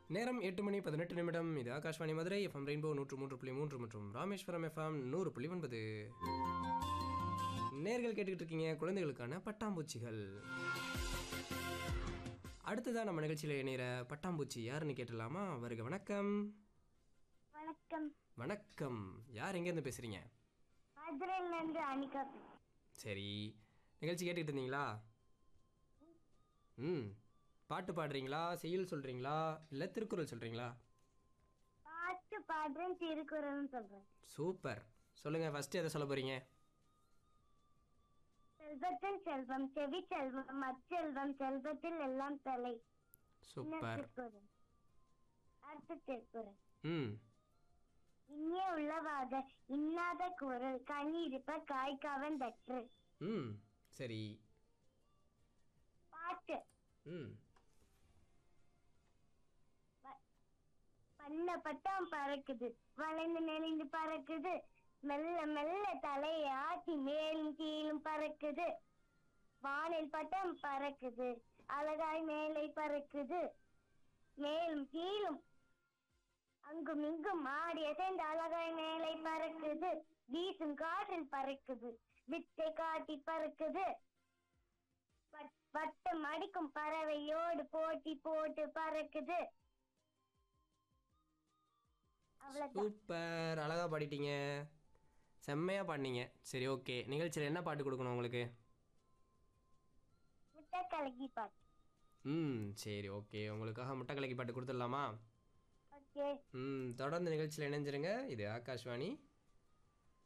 நேரம் எட்டு மணி பதினெட்டு நிமிடம் இது ஆகாஷ்வாணி மதுரை எஃப்எம் ரெயின்போ நூற்று மூன்று புள்ளி மூன்று மற்றும் ராமேஸ்வரம் எஃப்எம் நூறு புள்ளி ஒன்பது நேர்கள் கேட்டுக்கிட்டு இருக்கீங்க குழந்தைகளுக்கான பட்டாம்பூச்சிகள் அடுத்ததான் நம்ம நிகழ்ச்சியில் இணைகிற பட்டாம்பூச்சி யாருன்னு கேட்டலாமா வருக வணக்கம் வணக்கம் வணக்கம் யார் எங்கேருந்து பேசுகிறீங்க மதுரையில இருந்து அனிகா சரி நிகழ்ச்சி கேட்டுக்கிட்டு இருந்தீங்களா ம் பாட்டு பாடுறீங்களா செய்யுள் சொல்கிறீங்களா இல்லை திருக்குறள் சொல்கிறீங்களா பாட்டு பாடுறேன் திருக்குறள்னு சொல்றேன் சூப்பர் சொல்லுங்கள் ஃபஸ்ட்டு எதை சொல்ல போகிறீங்க செல்வத்தில் செல்வம் செவி செல்வம் அச்செல்வம் செல்வத்தில் எல்லாம் தலை இன்னும் சூப்பர் திருக்குறள் அடுத்த திருக்குறள் ம் இனிய உள்ளவாக இன்னாத குரல் கனி இருப்ப காய்காவன் தற்று ம் சரி பாட்டு ம் பண்ண பட்டம் பறக்குது வளைந்து நெளிந்து பறக்குது மெல்ல மெல்ல தலையை ஆட்டி மேலும் கீழும் பறக்குது வானில் பட்டம் பறக்குது அழகாய் மேலே பறக்குது மேலும் கீழும் அங்கும் இங்கும் ஆடி அசைந்து அழகாய் மேலே பறக்குது வீசும் காற்றில் பறக்குது வித்தை காட்டி பறக்குது வட்- வட்டம் அடிக்கும் பறவையோடு போட்டி போட்டு பறக்குது அவ்வளவுதான் சூப்பர் அழகாக பாடிட்டீங்க செம்மையாக பாடினீங்க சரி ஓகே நிகழ்ச்சியில் என்ன பாட்டு கொடுக்கணும் உங்களுக்கு முட்டை கலக்கி பாட்டு ம் சரி ஓகே உங்களுக்காக முட்டை கலக்கி பாட்டு கொடுத்துடலாமா ஓகே ம் தொடர்ந்து நிகழ்ச்சியில் இணைஞ்சிருங்க இது ஆகாஷ்வாணி